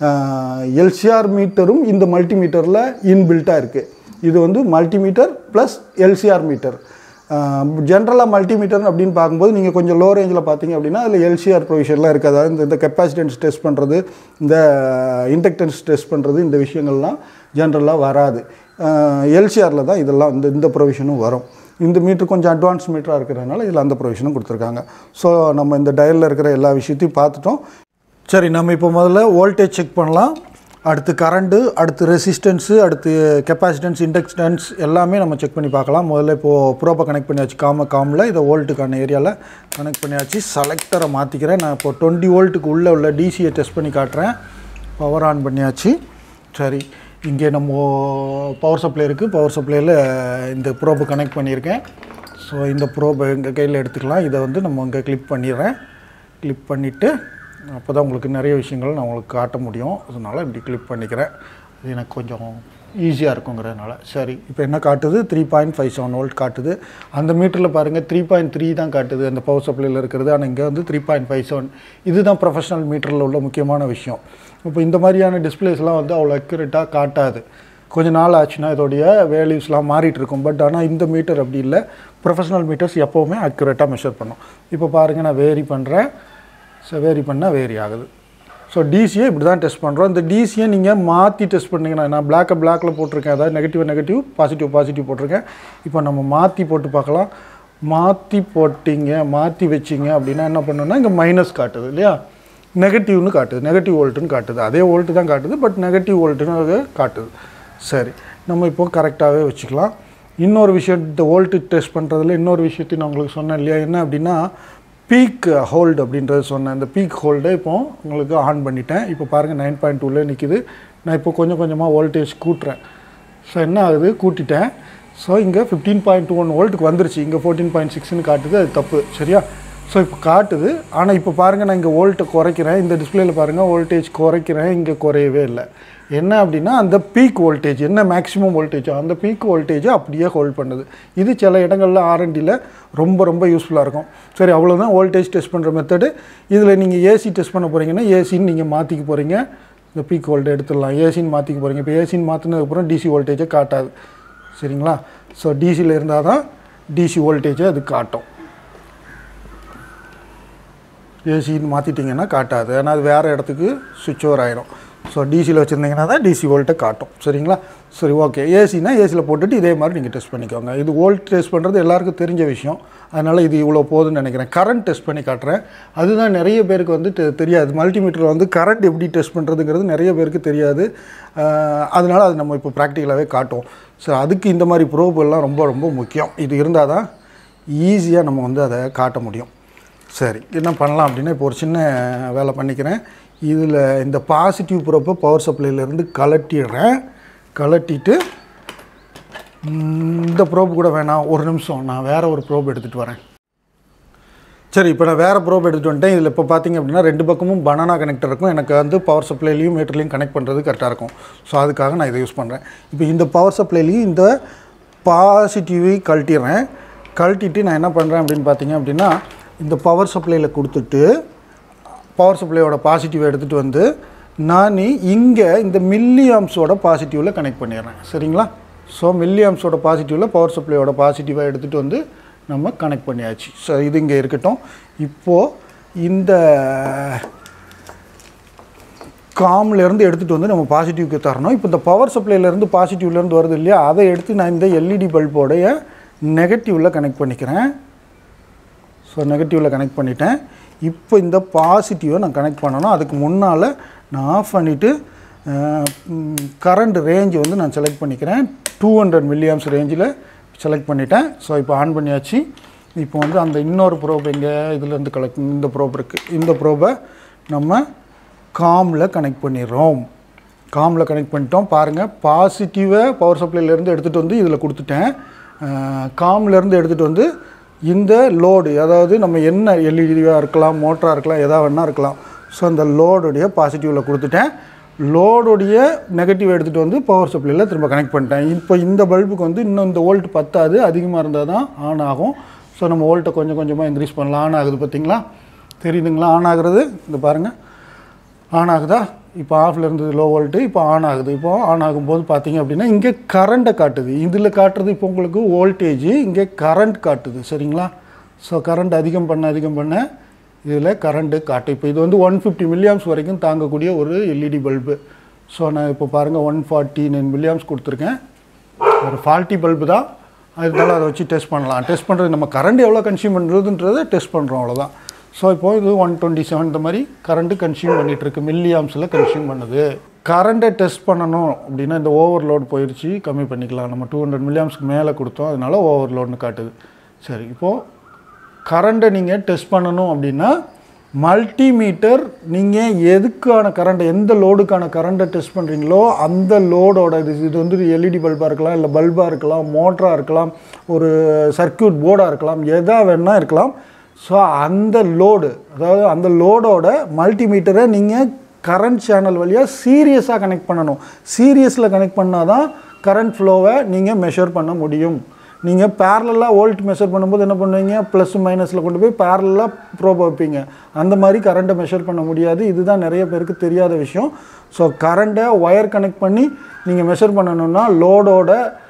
எல்சிஆர் மீட்டரும் இந்த மல்டிமீட்டரில் இன்பில்ட்டாக இருக்குது இது வந்து மல்டிமீட்டர் ப்ளஸ் எல்சிஆர் மீட்டர் ஜென்ரலாக மல்டிமீட்டர் அப்படின்னு பார்க்கும்போது நீங்கள் கொஞ்சம் லோ ரேஞ்சில் பார்த்தீங்க அப்படின்னா அதில் எல்சிஆர் ப்ரொவிஷன்லாம் இருக்குது அதாவது இந்த இந்த கெப்பாசிட்டன்ஸ் டெஸ்ட் பண்ணுறது இந்த இண்டக்டன்ஸ் டெஸ்ட் பண்ணுறது இந்த விஷயங்கள்லாம் ஜென்ரலாக வராது எல்சிஆரில் தான் இதெல்லாம் இந்த இந்த ப்ரொவிஷனும் வரும் இந்த மீட்ரு கொஞ்சம் அட்வான்ஸ் மீட்டராக இருக்கிறதுனால இதில் அந்த ப்ரொவிஷனும் கொடுத்துருக்காங்க ஸோ நம்ம இந்த டயலில் இருக்கிற எல்லா விஷயத்தையும் பார்த்துட்டோம் சரி நம்ம இப்போ முதல்ல வோல்டேஜ் செக் பண்ணலாம் அடுத்து கரண்ட்டு அடுத்து ரெசிஸ்டன்ஸு அடுத்து கெப்பாசிட்டன்ஸ் இண்டக்டன்ஸ் எல்லாமே நம்ம செக் பண்ணி பார்க்கலாம் முதல்ல இப்போது ப்ரோப்பை கனெக்ட் பண்ணியாச்சு காம காமில் இதை வோல்ட்டுக்கான ஏரியாவில் கனெக்ட் பண்ணியாச்சு செலக்டரை மாற்றிக்கிறேன் நான் இப்போ டுவெண்ட்டி வோல்ட்டுக்கு உள்ளே உள்ள டிசியை டெஸ்ட் பண்ணி காட்டுறேன் பவர் ஆன் பண்ணியாச்சு சரி இங்கே நம்ம பவர் சப்ளை இருக்குது பவர் சப்ளையில் இந்த ப்ரோப்பு கனெக்ட் பண்ணியிருக்கேன் ஸோ இந்த ப்ரோப்பை எங்கள் கையில் எடுத்துக்கலாம் இதை வந்து நம்ம இங்கே கிளிப் பண்ணிடுறேன் கிளிப் பண்ணிவிட்டு அப்போ தான் உங்களுக்கு நிறைய விஷயங்கள் நான் உங்களுக்கு காட்ட முடியும் அதனால் இப்படி கிளிப் பண்ணிக்கிறேன் அது எனக்கு கொஞ்சம் ஈஸியாக இருக்குங்கிறதுனால சரி இப்போ என்ன காட்டுது three point five seven volt காட்டுது அந்த மீட்டரில் பாருங்கள் த்ரீ பாயிண்ட் த்ரீ தான் காட்டுது அந்த பவர் சப்ளையில் இருக்கிறது ஆனால் இங்கே வந்து த்ரீ பாயிண்ட் ஃபைவ் செவன் இதுதான் ப்ரொஃபஷனல் மீட்டரில் உள்ள முக்கியமான விஷயம் இப்போ இந்த மாதிரியான டிஸ்பிளேஸ்லாம் வந்து அவ்வளோ அக்யூரேட்டாக காட்டாது கொஞ்ச நாள் ஆச்சுன்னா இதோடைய வேல்யூஸ்லாம் மாறிட்டு இருக்கும் பட் ஆனால் இந்த மீட்டர் அப்படி இல்லை ப்ரொஃபஷனல் மீட்டர்ஸ் எப்போவுமே அக்யூரேட்டாக மெஷர் பண்ணும் இப்போ பாருங்கள் நான் வேரி பண்ணுறேன் ஸோ வேரி பண்ணால் வேரி ஆகுது ஸோ டிசியை இப்படி தான் டெஸ்ட் பண்ணுறோம் இந்த டிசியை நீங்கள் மாற்றி டெஸ்ட் பண்ணீங்கன்னா நான் பிளாக்கை பிளாக்கில் போட்டிருக்கேன் அதாவது நெகட்டிவ் நெகட்டிவ் பாசிட்டிவ் பாசிட்டிவ் போட்டிருக்கேன் இப்போ நம்ம மாற்றி போட்டு பார்க்கலாம் மாற்றி போட்டிங்க மாற்றி வச்சிங்க அப்படின்னா என்ன பண்ணணும்னா இங்கே மைனஸ் காட்டுது இல்லையா நெகட்டிவ்னு காட்டுது நெகட்டிவ் வோல்ட்டுன்னு காட்டுது அதே வோல்ட்டு தான் காட்டுது பட் நெகட்டிவ் வோல்ட்டுன்னு அது காட்டுது சரி நம்ம இப்போ கரெக்டாகவே வச்சுக்கலாம் இன்னொரு விஷயம் இந்த வோல்ட்டு டெஸ்ட் பண்ணுறதுல இன்னொரு விஷயத்தையும் நான் உங்களுக்கு சொன்னேன் இல்லையா என்ன அப்படின்னா பீக் ஹோல்டு அப்படின்றது சொன்னேன் இந்த பீக் ஹோல்டை இப்போ உங்களுக்கு ஆன் பண்ணிட்டேன் இப்போ பாருங்கள் நைன் பாயிண்ட் டூவில் நிற்கிது நான் இப்போ கொஞ்சம் கொஞ்சமாக வோல்டேஜ் கூட்டுறேன் ஸோ என்ன ஆகுது கூட்டிட்டேன் ஸோ இங்கே ஃபிஃப்டீன் பாயிண்ட் டூ ஒன் வோல்ட்டுக்கு வந்துருச்சு இங்கே ஃபோர்டீன் பாயிண்ட் சிக்ஸ்னு காட்டுது அது தப்பு சரியா ஸோ இப்போ காட்டுது ஆனால் இப்போ பாருங்கள் நான் இங்கே வோல்ட்டை குறைக்கிறேன் இந்த டிஸ்பிளேயில் பாருங்கள் வோல்டேஜ் குறைக்கிறேன் இங்கே குறையவே இல்லை என்ன அப்படின்னா அந்த பீக் வோல்டேஜ் என்ன மேக்ஸிமம் வோல்டேஜோ அந்த பீக் வோல்டேஜை அப்படியே ஹோல்ட் பண்ணுது இது சில இடங்களில் ஆர்என்டியில் ரொம்ப ரொம்ப யூஸ்ஃபுல்லாக இருக்கும் சரி அவ்வளோதான் வோல்டேஜ் டெஸ்ட் பண்ணுற மெத்தடு இதில் நீங்கள் ஏசி டெஸ்ட் பண்ண போகிறீங்கன்னா ஏசின்னு நீங்கள் மாற்றிக்க போகிறீங்க இந்த பீக் வோல்ட் எடுத்துடலாம் ஏசின்னு மாற்றிக்க போகிறீங்க இப்போ ஏசின்னு மாற்றினதுக்கப்புறம் டிசி வோல்டேஜை காட்டாது சரிங்களா ஸோ டிசியில் இருந்தால் தான் டிசி வோல்டேஜை அது காட்டும் ஏசின்னு மாற்றிட்டிங்கன்னா காட்டாது ஏன்னா அது வேறு இடத்துக்கு சுவிட்ச் ஓவர் ஆயிரும் ஸோ டிசியில் வச்சுருந்தீங்கன்னா தான் டிசி வோல்ட்டை காட்டும் சரிங்களா சரி ஓகே ஏசினா ஏசியில் போட்டுட்டு இதே மாதிரி நீங்கள் டெஸ்ட் பண்ணிக்கோங்க இது வோல்ட் டெஸ்ட் பண்ணுறது எல்லாருக்கும் தெரிஞ்ச விஷயம் அதனால் இது இவ்வளோ போதும்னு நினைக்கிறேன் கரண்ட் டெஸ்ட் பண்ணி காட்டுறேன் அதுதான் நிறைய பேருக்கு வந்து தெ- தெரியாது மல்டிமீட்டரில் வந்து கரண்ட் எப்படி டெஸ்ட் பண்ணுறதுங்கிறது நிறைய பேருக்கு தெரியாது அஹ், அதனால அது நம்ம இப்போ ப்ராக்டிக்கலாகவே காட்டுவோம் ஸோ அதுக்கு இந்த மாதிரி ப்ரோப் எல்லாம் ரொம்ப ரொம்ப முக்கியம் இது இருந்தால் தான் ஈஸியாக நம்ம வந்து அதை காட்ட முடியும் சரி என்ன பண்ணலாம் அப்படின்னா இப்போ ஒரு சின்ன வேலை பண்ணிக்கிறேன் இதில் இந்த பாசிட்டிவ் ப்ரோப்பை பவர் சப்ளைலேருந்து கலட்டிடுறேன் கலட்டிட்டு ம், இந்த ப்ரோப் கூட வேணாம் ஒரு நிமிஷம் நான் வேறு ஒரு ப்ரோப் எடுத்துகிட்டு வரேன் சரி இப்போ நான் வேறு ப்ரோப் எடுத்துகிட்டு வந்துட்டேன் இதில் இப்போ பார்த்தீங்க அப்படின்னா ரெண்டு பக்கமும் பனானா கனெக்டர் இருக்கும் எனக்கு வந்து பவர் சப்ளைலையும் மீட்டர்லையும் கனெக்ட் பண்ணுறது கரெக்டாக இருக்கும் ஸோ அதுக்காக நான் இதை யூஸ் பண்ணுறேன் இப்போ இந்த பவர் சப்ளைலையும் இந்த பாசிட்டிவை கழட்டிடுறேன் கழட்டிட்டு நான் என்ன பண்ணுறேன் அப்படின்னு பார்த்தீங்க அப்படின்னா இந்த பவர் சப்ளையில் கொடுத்துட்டு பவர் சப்ளையோட பாசிட்டிவை எடுத்துகிட்டு வந்து நான் இங்கே இந்த மில்லியாம்ஸோட பாசிட்டிவில் கனெக்ட் பண்ணிடுறேன் சரிங்களா ஸோ மில்லியாம்ஸோட பாசிட்டிவில் பவர் சப்ளையோட பாசிட்டிவை எடுத்துகிட்டு வந்து நம்ம கனெக்ட் பண்ணியாச்சு ஸோ இது இங்கே இருக்கட்டும் இப்போது இந்த காம்லேருந்து எடுத்துகிட்டு வந்து நம்ம பாசிட்டிவ்க்கு தரணும் இப்போ இந்த பவர் சப்ளைலேருந்து பாசிட்டிவ்லேருந்து வருது இல்லையா அதை எடுத்து நான் இந்த எல்இடி பல்போடைய நெகட்டிவில் கனெக்ட் பண்ணிக்கிறேன் ஸோ நெகட்டிவில் கனெக்ட் பண்ணிட்டேன் இப்போ இந்த பாசிட்டிவை நான் கனெக்ட் பண்ணணும் அதுக்கு முன்னால் நான் ஆஃப் பண்ணிவிட்டு கரண்ட் ரேஞ்ச் வந்து நான் செலக்ட் பண்ணிக்கிறேன் டூ ஹண்ட்ரட் மில்லியம்ஸ் ரேஞ்சில் செலக்ட் பண்ணிட்டேன் ஸோ இப்போ ஆன் பண்ணியாச்சு இப்போ வந்து அந்த இன்னொரு ப்ரோப் எங்கே இதுலேருந்து கலெக்ட் இந்த ப்ரோப் இருக்குது இந்த ப்ரோபை நம்ம காமில் கனெக்ட் பண்ணிடுறோம் காமில் கனெக்ட் பண்ணிட்டோம் பாருங்கள் பாசிட்டிவை பவர் சப்ளைலேருந்து எடுத்துகிட்டு வந்து இதில் கொடுத்துட்டேன் காம்லேருந்து எடுத்துகிட்டு வந்து இந்த லோடு அதாவது நம்ம என்ன எல்இடியாக இருக்கலாம் மோட்டராக இருக்கலாம் எதா வேணா இருக்கலாம் ஸோ அந்த லோடுடைய பாசிட்டிவில் கொடுத்துட்டேன் லோடுடைய நெகட்டிவ் எடுத்துகிட்டு வந்து பவர் சப்ளையில் திரும்ப கனெக்ட் பண்ணிட்டேன் இப்போ இந்த பல்புக்கு வந்து இன்னும் இந்த வோல்ட் பத்தாது அதிகமாக இருந்தால் தான் ஆன் ஆகும் ஸோ நம்ம வோல்ட்டை கொஞ்சம் கொஞ்சமாக இன்க்ரீஸ் பண்ணலாம் ஆன் ஆகுது பார்த்தீங்களா தெரியுதுங்களா ஆன் ஆகுறது இந்த பாருங்கள் ஆன் ஆகுதா இப்போ ஆஃப்ல இருந்தது லோ வோல்ட்டு இப்போ ஆன் ஆகுது இப்போ ஆன் ஆகும்போது பார்த்தீங்க அப்படின்னா இங்கே கரண்ட்டை காட்டுது இதில் காட்டுறது இப்போ உங்களுக்கு வோல்டேஜ் இங்கே கரண்ட் காட்டுது சரிங்களா ஸோ கரண்ட் அதிகம் பண்ண அதிகம் பண்ண இதில் கரண்ட்டு காட்டு இப்போ இது வந்து ஒன் ஃபிஃப்டி மில்லியாம்ஸ் வரைக்கும் தாங்கக்கூடிய ஒரு எல்இடி பல்பு ஸோ நான் இப்போ பாருங்கள் ஒன் ஃபார்ட்டி நைன் மில்லியாம்ஸ் கொடுத்துருக்கேன் ஒரு ஃபால்ட்டி பல்பு தான் அதனால அதை வச்சு டெஸ்ட் பண்ணலாம் டெஸ்ட் பண்ணுறது நம்ம கரண்ட் எவ்வளோ கன்சியூம் பண்ணுறதுன்றதை டெஸ்ட் பண்ணுறோம் அவ்வளோதான் ஸோ இப்போ இது ஒன் டுவெண்ட்டி செவன் இந்த மாதிரி கரண்ட்டு கன்சியூம் பண்ணிகிட்டு இருக்கு மில்லி ஆம்ஸில் கன்சியூம் பண்ணுது கரண்ட்டை டெஸ்ட் பண்ணணும் அப்படின்னா இந்த ஓவர்லோட் போயிடுச்சு கம்மி பண்ணிக்கலாம் நம்ம டூ ஹண்ட்ரட் மில்லியாம்ஸ்க்கு மேலே கொடுத்தோம் அதனால ஓவர்லோட்னு காட்டுது சரி இப்போது கரண்ட்டை நீங்கள் டெஸ்ட் பண்ணணும் அப்படின்னா மல்டிமீட்டர் நீங்கள் எதுக்கான கரண்ட் எந்த லோடுக்கான கரண்ட்டை டெஸ்ட் பண்ணுறீங்களோ அந்த லோடோட இது இது வந்து எல்இடி பல்பாக இருக்கலாம் இல்லை பல்பாக இருக்கலாம் மோட்டராக இருக்கலாம் ஒரு சர்க்யூட் போர்டாக இருக்கலாம் எதா வேணால் இருக்கலாம் ஸோ அந்த லோடு அதாவது அந்த லோடோட மல்டிமீட்டரை நீங்கள் கரண்ட் சேனல் வழியாக சீரியஸாக கனெக்ட் பண்ணணும் சீரியஸில் கனெக்ட் பண்ணால் தான் கரண்ட் ஃப்ளோவை நீங்கள் மெஷர் பண்ண முடியும் நீங்கள் பேரலாக வோல்ட் மெஷர் பண்ணும்போது என்ன பண்ணுவீங்க ப்ளஸ் மைனஸில் கொண்டு போய் பேரலாக ப்ரோப் வைப்பீங்க அந்த மாதிரி கரண்ட்டை மெஷர் பண்ண முடியாது இதுதான் நிறைய பேருக்கு தெரியாத விஷயம் ஸோ கரண்ட்டை ஒயர் கனெக்ட் பண்ணி நீங்கள் மெஷர் பண்ணணும்னா லோடோட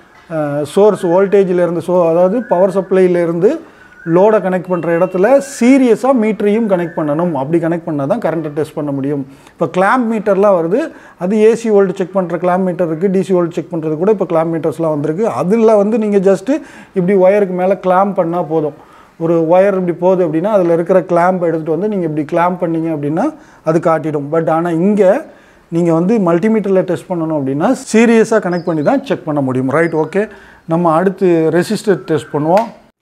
சோர்ஸ் வோல்டேஜிலேருந்து ஸோ அதாவது பவர் சப்ளையிலேருந்து லோடை கனெக்ட் பண்ணுற இடத்துல சீரியஸாக மீட்டரையும் கனெக்ட் பண்ணணும் அப்படி கனெக்ட் பண்ணால் தான் கரண்ட்டை டெஸ்ட் பண்ண முடியும் இப்போ கிளாம்ப் மீட்டர்லாம் வருது அது ஏசி வோல்ட் செக் பண்ணுற கிளாம்ப் மீட்டர் இருக்குது டிசி வோல்ட் செக் பண்ணுறது கூட இப்போ கிளாம்ப் மீட்டர்ஸ்லாம் வந்திருக்கு அதில் வந்து நீங்கள் ஜஸ்ட்டு இப்படி ஒயருக்கு மேலே கிளாம்ப் பண்ணால் போதும் ஒரு ஒயர் இப்படி போகுது அப்படின்னா அதில் இருக்கிற கிளாம்ப் எடுத்துகிட்டு வந்து நீங்கள் இப்படி கிளாம்ப் பண்ணீங்க அப்படின்னா அது காட்டிடும் பட் ஆனால் இங்கே நீங்கள் வந்து மல்டிமீட்டரில் டெஸ்ட் பண்ணணும் அப்படின்னா சீரியஸாக கனெக்ட் பண்ணி தான் செக் பண்ண முடியும் ரைட் ஓகே நம்ம அடுத்து ரெசிஸ்டர் டெஸ்ட் பண்ணுவோம்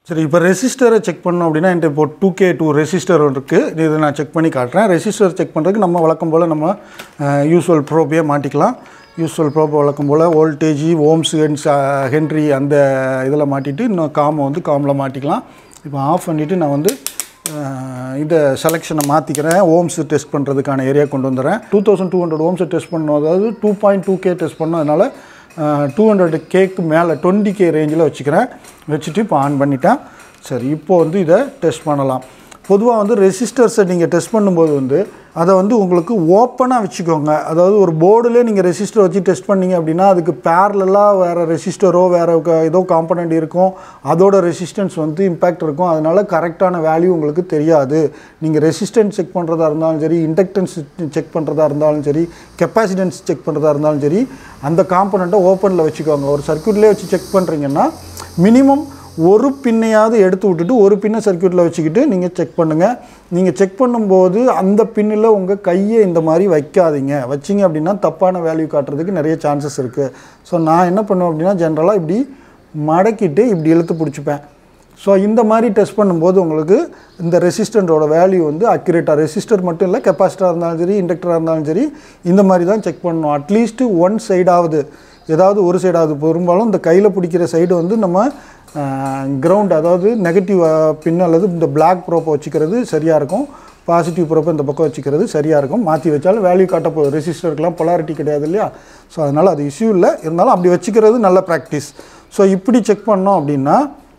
சரி இப்போ ரெசிஸ்டரை செக் பண்ணோம் அப்படின்னா என்கிட்ட இப்போ டூ கே டூ ரெசிஸ்டர் இருக்குது இதை நான் செக் பண்ணி காட்டுறேன் ரெசிஸ்டர் செக் பண்ணுறதுக்கு நம்ம வழக்கம் போல் நம்ம யூஸ்வல் ப்ரோப்பே மாட்டிக்கலாம் யூஸ்வல் ப்ரோப் வழக்கம் போல் வோல்டேஜ் ஓம்ஸ் ஹென்ஸ் ஹென்ரி அந்த இதில் மாட்டிட்டு இன்னும் காமை வந்து காமில் மாட்டிக்கலாம் இப்போ ஆஃப் பண்ணிவிட்டு நான் வந்து அஹ், இந்த செலெக்ஷனை மாற்றிக்கிறேன் ஓம்ஸ் டெஸ்ட் பண்ணுறதுக்கான ஏரியா கொண்டு வந்துடுறேன் டூ தௌசண்ட் டூ ஹண்ட்ரட் ஓம்ஸை டெஸ்ட் பண்ணோம் அதாவது two point two K test பண்ணோம் அதனால் டூ ஹண்ட்ரட் கேக்கு மேலே டுவெண்ட்டி கே ரேஞ்சில் வச்சுக்கிறேன் வச்சுட்டு இப்போ ஆன் பண்ணிட்டேன் சரி இப்போ வந்து இதை டெஸ்ட் பண்ணலாம் பொதுவாக வந்து ரெசிஸ்டர்ஸை நீங்கள் டெஸ்ட் பண்ணும்போது வந்து அதை வந்து உங்களுக்கு ஓப்பனாக வச்சுக்கோங்க அதாவது ஒரு போர்டுலேயே நீங்கள் ரெசிஸ்டர் வச்சு டெஸ்ட் பண்ணீங்க அப்படின்னா அதுக்கு பேரலாக வேறு ரெசிஸ்டரோ வேறு ஏதோ காம்பனண்ட் இருக்கும் அதோட ரெசிஸ்டன்ஸ் வந்து இம்பேக்ட் இருக்கும் அதனால் கரெக்டான வேல்யூ உங்களுக்கு தெரியாது நீங்கள் ரெசிஸ்டன்ஸ் செக் பண்ணுறதா இருந்தாலும் சரி இண்டக்டன்ஸ் செக் பண்ணுறதா இருந்தாலும் சரி கெப்பாசிட்டன்ஸ் செக் பண்ணுறதா இருந்தாலும் சரி அந்த காம்பனண்ட்டை ஓப்பனில் வச்சுக்கோங்க ஒரு சர்க்யூட்லேயே வச்சு செக் பண்ணுறீங்கன்னா மினிமம் ஒரு பின்னையாவது எடுத்து விட்டுட்டு ஒரு பின்னை சர்க்யூட்டில் வச்சுக்கிட்டு நீங்கள் செக் பண்ணுங்கள் நீங்கள் செக் பண்ணும்போது அந்த பின்னில் உங்கள் கையை இந்த மாதிரி வைக்காதீங்க வச்சிங்க அப்படின்னா தப்பான வேல்யூ காட்டுறதுக்கு நிறைய சான்சஸ் இருக்குது ஸோ நான் என்ன பண்ணுவேன் அப்படின்னா ஜென்ரலாக இப்படி மடக்கிட்டு இப்படி இழுத்து பிடிச்சிப்பேன் ஸோ இந்த மாதிரி டெஸ்ட் பண்ணும்போது உங்களுக்கு இந்த ரெசிஸ்டண்ட்டோட வேல்யூ வந்து அக்யூரேட்டாக ரெசிஸ்டர் மட்டும் இல்லை கெப்பாசிட்டராக இருந்தாலும் சரி இண்டக்டராக இருந்தாலும் சரி இந்த மாதிரி தான் செக் பண்ணணும் அட்லீஸ்ட்டு ஒன் சைடாவது ஏதாவது ஒரு சைடாவது பெரும்பாலும் இந்த கையில் பிடிக்கிற சைடு வந்து நம்ம கிரவுண்ட் அதாவது நெகட்டிவ் பின் அல்லது இந்த பிளாக் ப்ரோப்பை வச்சுக்கிறது சரியாக இருக்கும் பாசிட்டிவ் ப்ரோப்பை இந்த பக்கம் வச்சுக்கிறது சரியாக இருக்கும் மாற்றி வச்சாலும் வேல்யூ காட்ட போகுது ரெசிஸ்டருக்குலாம் பொலாரிட்டி கிடையாது இல்லையா ஸோ அதனால் அது இஷ்யூ இல்லை இருந்தாலும் அப்படி வச்சுக்கிறது நல்ல ப்ராக்டிஸ் ஸோ இப்படி செக் பண்ணோம் அப்படின்னா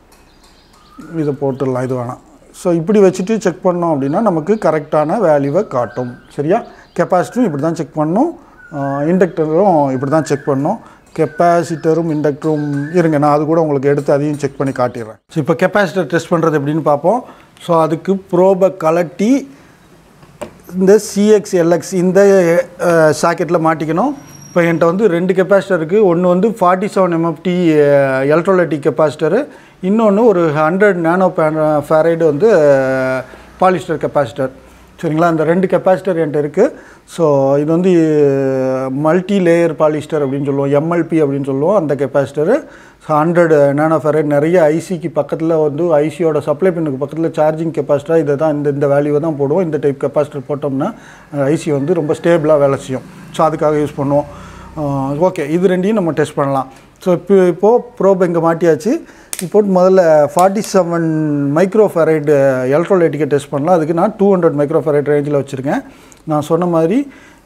இதை போட்டுடலாம் இது வேணாம் ஸோ இப்படி வச்சுட்டு செக் பண்ணோம் அப்படின்னா நமக்கு கரெக்டான வேல்யூவை காட்டும் சரியா கெப்பாசிட்டரும் இப்படி தான் செக் பண்ணணும் இண்டக்டரும் இப்படி தான் செக் பண்ணணும் கெப்பாசிட்டரும் இண்டக்டரும் இருங்க நான் அது கூட உங்களுக்கு எடுத்து அதையும் செக் பண்ணி காட்டிடுறேன் ஸோ இப்போ கெப்பாசிட்டர் டெஸ்ட் பண்ணுறது எப்படின்னு பார்ப்போம் ஸோ அதுக்கு ப்ரோபை கலட்டி இந்த சிஎக்ஸ் எல்எக்ஸ் இந்த சாக்கெட்டில் மாட்டிக்கணும் இப்போ என்கிட்ட வந்து ரெண்டு கெப்பாசிட்டர் இருக்குது ஒன்று வந்து forty seven MFD electrolytic capacitor இன்னொன்று ஒரு ஹண்ட்ரட் நேனோ ஃபேரைடு வந்து பாலிஸ்டர் கெப்பாசிட்டர் சரிங்களா இந்த ரெண்டு கெப்பாசிட்டர் என்கிட்ட இருக்குது ஸோ இது வந்து மல்டி லேயர் பாலிஸ்டர் அப்படின்னு சொல்லுவோம் எம்எல்பி அப்படின்னு சொல்லுவோம் அந்த கெப்பாசிட்டரு ஹண்ட்ரட் நேனோ ஃபேரைட் நிறைய ஐசிக்கு பக்கத்தில் வந்து ஐசியோட சப்ளை பின்னுக்கு பக்கத்தில் சார்ஜிங் கெப்பாசிட்டர் இதை தான் இந்த இந்த வேல்யூவை தான் போடுவோம் இந்த டைப் கெப்பாசிட்டர் போட்டோம்னா ஐசி வந்து ரொம்ப ஸ்டேபிளாக வேலை செய்யும் ஸோ அதுக்காக யூஸ் பண்ணுவோம் ஓகே இது ரெண்டையும் நம்ம டெஸ்ட் பண்ணலாம் ஸோ இப்போ இப்போது ப்ரோப் இங்கே மாட்டியாச்சு இப்போ முதல்ல ஃபார்ட்டி செவன் மைக்ரோ ஃபெரைட் எலக்ட்ரோலைட்டிக்கை டெஸ்ட் பண்ணலாம் அதுக்கு நான் டூ ஹண்ட்ரட் மைக்ரோ ஃபெரைட் ரேஞ்சில் வச்சுருக்கேன் நான் சொன்ன மாதிரி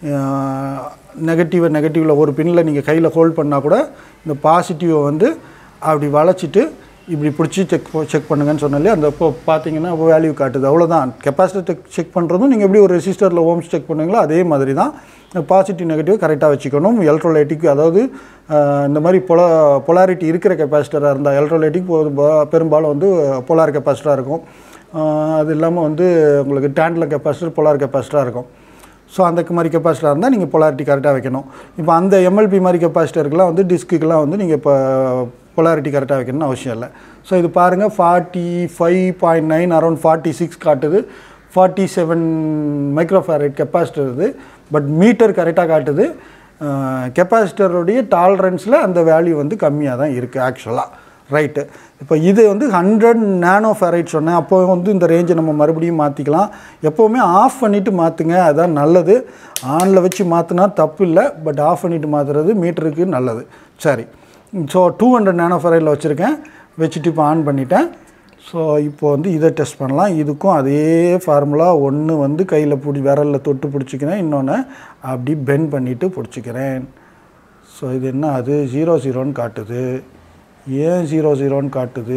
நெகட்டிவை நெகட்டிவில் ஒரு பின்னில் நீங்கள் கையில் ஹோல்ட் பண்ணால் கூட இந்த பாசிட்டிவை வந்து அப்படி வளைச்சிட்டு இப்படி பிடிச்சி செக் செக் பண்ணுங்கன்னு சொன்னாலே அந்த இப்போ பார்த்தீங்கன்னா வேல்யூ காட்டுது அவ்வளோதான் கெப்பாசிட்டி செக் பண்ணுறதும் நீங்கள் எப்படி ஒரு ரெசிஸ்டரில் ஓம்ஸ் செக் பண்ணுவீங்களோ அதே மாதிரி தான் பாசிட்டிவ் நெகட்டிவ் கரெக்டாக வச்சுக்கணும் எலக்ட்ரோலைட்டிக் அதாவது அஹ், இந்த மாதிரி பொல பொலாரிட்டி இருக்கிற கெப்பாசிட்டராக இருந்தால் எலக்ட்ரோலைட்டிக் பெரும்பாலும் வந்து பொலார் கெப்பாசிட்டராக இருக்கும் அஹ், அது இல்லாமல் வந்து உங்களுக்கு டேண்டில் கெப்பாசிட்டர் பொலார் கெப்பாசிட்டராக இருக்கும் ஸோ அந்த மாதிரி கெப்பாசிட்டராக இருந்தால் நீங்கள் பொலாரிட்டி கரெக்டாக வைக்கணும் இப்போ அந்த எம்எல்பி மாதிரி கெப்பாசிட்டருக்குலாம் வந்து டிஸ்க்குக்கெலாம் வந்து நீங்கள் இப்போ பொலாரிட்டி கரெக்டாக வைக்கணும்னு அவசியம் இல்லை ஸோ இது பாருங்கள் forty five point nine around forty six காட்டுது ஃபார்ட்டி செவன் மைக்ரோஃபேரட் கெப்பாசிட்டர் இது பட் மீட்டர் கரெக்டாக காட்டுது கெப்பாசிட்டருடைய டாலரன்ஸில் அந்த வேல்யூ வந்து கம்மியாக தான் இருக்குது ஆக்சுவலாக ரைட்டு இப்போ இது வந்து ஹண்ட்ரட் நேனோ ஃபேரைட் சொன்னேன் அப்போ வந்து இந்த ரேஞ்சை நம்ம மறுபடியும் மாற்றிக்கலாம் எப்போவுமே ஆஃப் பண்ணிவிட்டு மாற்றுங்க அதான் நல்லது ஆனில் வச்சு மாற்றினா தப்பு இல்லை பட் ஆஃப் பண்ணிவிட்டு மாற்றுறது மீட்டருக்கு நல்லது சரி ஸோ டூ ஹண்ட்ரட் நேனோ ஃபேரைடில் வச்சுருக்கேன் வச்சுட்டு இப்போ ஆன் பண்ணிட்டேன் ஸோ இப்போ வந்து இதை டெஸ்ட் பண்ணலாம் இதுக்கும் அதே ஃபார்முலா ஒன்று வந்து கையில் பிடி விரலில் தொட்டு பிடிச்சிக்கிறேன் இன்னொன்று அப்படி பெண்ட் பண்ணிவிட்டு பிடிச்சிக்கிறேன் ஸோ இது என்ன அது ஜீரோ ஜீரோன்னு காட்டுது ஏன் ஜீரோ ஜீரோன்னு காட்டுது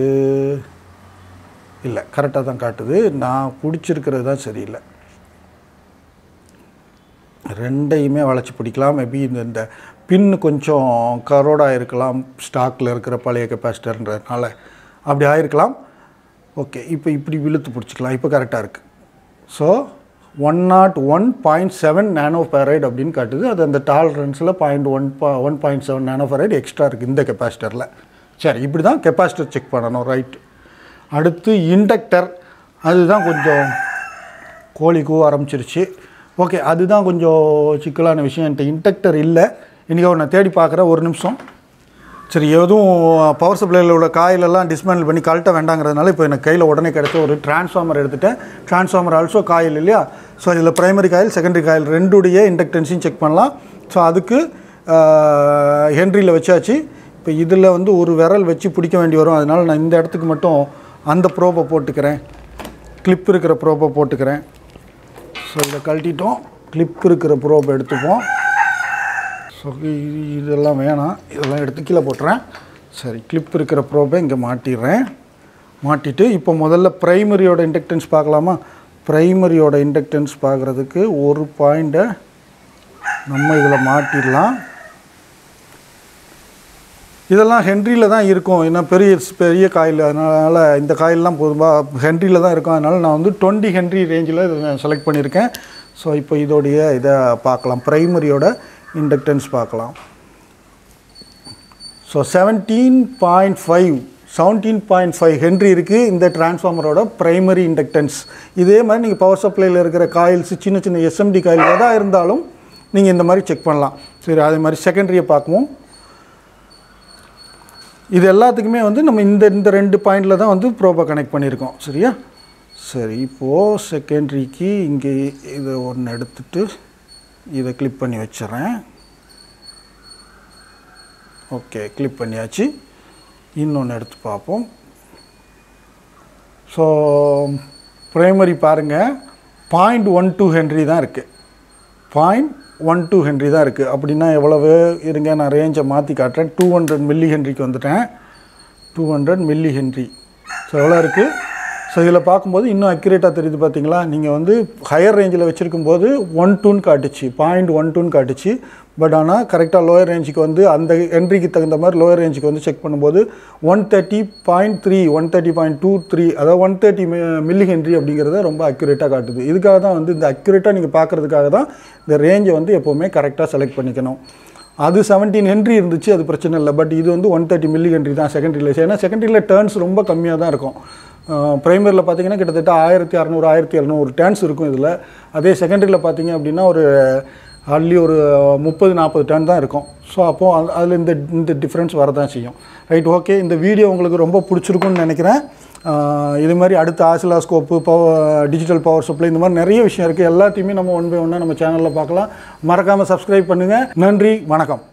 இல்லை கரெக்டாக தான் காட்டுது நான் பிடிச்சிருக்கிறது தான் சரியில்லை ரெண்டையுமே வளைச்சி பிடிக்கலாம் மேபி இந்த இந்த பின் கொஞ்சம் கரோடாக இருக்கலாம் ஸ்டாக்கில் இருக்கிற பழைய கெப்பாசிட்டர்ன்றதுனால அப்படி ஆயிருக்கலாம் ஓகே இப்போ இப்படி இழுத்து பிடிச்சிக்கலாம் இப்போ கரெக்டாக இருக்குது so one nought one point seven nano farad அப்படின்னு காட்டுது அது அந்த டாலரன்ஸில் பாயிண்ட் ஒன் பா one point seven nano farad extra இருக்குது இந்த கெப்பாசிட்டரில் சரி இப்படி தான் கெப்பாசிட்டர் செக் பண்ணணும் ரைட் அடுத்து இண்டக்டர் அதுதான் கொஞ்சம் கோழி கூவ ஆரம்பிச்சிருச்சு ஓகே அதுதான் கொஞ்சம் சிக்கலான விஷயம் என்கிட்ட இண்டக்டர் இல்லை இன்றைக்கி நான் தேடி பார்க்குறேன் ஒரு நிமிஷம் சரி எதுவும் பவர் சப்ளையில் உள்ள காயிலெல்லாம் டிஸ்மேண்டில் பண்ணி கழட்ட வேண்டாங்கிறதுனால இப்போ எனக்கு கையில் உடனே கிடைச்ச ஒரு டிரான்ஸ்ஃபார்மர் எடுத்துட்டேன் டிரான்ஸ்ஃபார்மர் ஆல்சோ காயில் இல்லையா ஸோ இதில் பிரைமரி காயில் செகண்டரி காயில் ரெண்டுடைய இண்டக்டன்ஸையும் செக் பண்ணலாம் ஸோ அதுக்கு ஹென்ரியில் வச்சாச்சு இப்போ இதில் வந்து ஒரு விரல் வச்சு பிடிக்க வேண்டி வரும் அதனால் நான் இந்த இடத்துக்கு மட்டும் அந்த ப்ரோபை போட்டுக்கிறேன் கிளிப் இருக்கிற ப்ரோபை போட்டுக்கிறேன் ஸோ இதை கழட்டிட்டோம் கிளிப் இருக்கிற ப்ரோபை எடுத்துப்போம் ஸோ இ- இதெல்லாம் வேணாம் இதெல்லாம் எடுத்து கீழே போட்டுறேன் சரி கிளிப் இருக்கிற ப்ரோபை இங்கே மாட்டிடுறேன் மாட்டிட்டு இப்போ முதல்ல ப்ரைமரியோட இண்டக்டன்ஸ் பார்க்கலாமா ப்ரைமரியோட இண்டக்டன்ஸ் பார்க்குறதுக்கு ஒரு பாயிண்ட்டை நம்ம இதில் மாட்டிடலாம் இதெல்லாம் ஹென்ரியில் தான் இருக்கும் ஏன்னா பெரிய பெரிய காயில் அதனால் இந்த காயிலெலாம் பொதுவாக ஹென்ரியில் தான் இருக்கும் அதனால் நான் வந்து டுவெண்ட்டி ஹென்ரி ரேஞ்சில் இதை செலக்ட் பண்ணியிருக்கேன் ஸோ இப்போ இதோடைய இதை பார்க்கலாம் ப்ரைமரியோட இண்டக்டன்ஸ் பார்க்கலாம் so seventeen point five seventeen point five henry இருக்குது இந்த டிரான்ஸ்ஃபார்மரோட ப்ரைமரி இண்டக்டன்ஸ் இதே மாதிரி நீங்கள் பவர் சப்ளையில் இருக்கிற காயில்ஸ் சின்ன சின்ன எஸ்எம்டி காயில் எதாக இருந்தாலும் நீங்கள் இந்த மாதிரி செக் பண்ணலாம் சரி அதே மாதிரி செகண்டரியை பார்க்குவோம் இது எல்லாத்துக்குமே வந்து நம்ம இந்த இந்த ரெண்டு பாயிண்டில் தான் வந்து ப்ரோபை கனெக்ட் பண்ணியிருக்கோம் சரியா சரி இப்போது செகண்டரிக்கு இங்கே இதை ஒன்று எடுத்துட்டு இதை கிளிப் பண்ணி வச்சிடுறேன் ஓகே கிளிப் பண்ணியாச்சு இன்னொன்று எடுத்து பார்ப்போம் ஸோ ப்ரைமரி பாருங்கள் பாயிண்ட் ஒன் டூ ஹென்ரி தான் இருக்குது பாயிண்ட் ஒன் டூ ஹென்ரி தான் இருக்குது அப்படின்னா எவ்வளவு இருங்க நான் ரேஞ்சை மாற்றி காட்டுறேன் டூ ஹண்ட்ரட் மில்லி ஹென்ரிக்கு வந்துட்டேன் two hundred milli henry so எவ்வளோ இருக்குது ஸோ இதில் பார்க்கும்போது இன்னும் அக்யூரேட்டாக தெரியுது பார்த்தீங்களா நீங்கள் வந்து ஹையர் ரேஞ்சில் வச்சுருக்கும் போது ஒன் டூன்னு காட்டுச்சு பாயிண்ட் ஒன் டூன்னு காட்டுச்சு பட் ஆனால் கரெக்டாக லோயர் ரேஞ்சுக்கு வந்து அந்த என்ட்ரிக்கு தகுந்த மாதிரி லோயர் ரேஞ்சுக்கு வந்து செக் பண்ணும்போது one thirty point three one thirty point two three அதாவது ஒன் தேர்ட்டி மில்லி ஹென்ரி அப்படிங்கிறத ரொம்ப அக்யூரேட்டாக காட்டுது இதுக்காக தான் வந்து இந்த அக்யூரேட்டாக நீங்கள் பார்க்குறதுக்காக தான் இந்த ரேஞ்சை வந்து எப்போவுமே கரெக்டாக செலக்ட் பண்ணிக்கணும் அது செவன்டீன் ஹென்ரி இருந்துச்சு அது பிரச்சனை இல்லை பட் இது வந்து ஒன் தேர்ட்டி மில்லி ஹென்ரி தான் செகண்டரியில் ஏன்னா செகண்டரியில் டேர்ன்ஸ் ரொம்ப கம்மியாக தான் இருக்கும் ப்ரைமரியில் பார்த்தீங்கன்னா கிட்டத்தட்ட ஆயிரத்தி அறநூறு ஆயிரத்தி இரநூறு டேர்ன்ஸ் இருக்கும் இதில் அதே செகண்டரியில் பார்த்தீங்க அப்படின்னா ஒரு ஹார்ட்லி ஒரு முப்பது நாற்பது டன் தான் இருக்கும் ஸோ அப்போது அதில் இந்த இந்த டிஃப்ரென்ஸ் வரதான் செய்யும் ரைட் ஓகே இந்த வீடியோ உங்களுக்கு ரொம்ப பிடிச்சிருக்குன்னு நினைக்கிறேன் ஆஹ் இது மாதிரி அடுத்த ஆசிலாஸ்கோப்பு பவர் டிஜிட்டல் பவர் சப்ளை இந்த மாதிரி நிறைய விஷயம் இருக்குது எல்லாத்தையுமே நம்ம ஒன் பை ஒன்னாக நம்ம சேனலில் பார்க்கலாம் மறக்காமல் சப்ஸ்கிரைப் பண்ணுங்கள் நன்றி வணக்கம்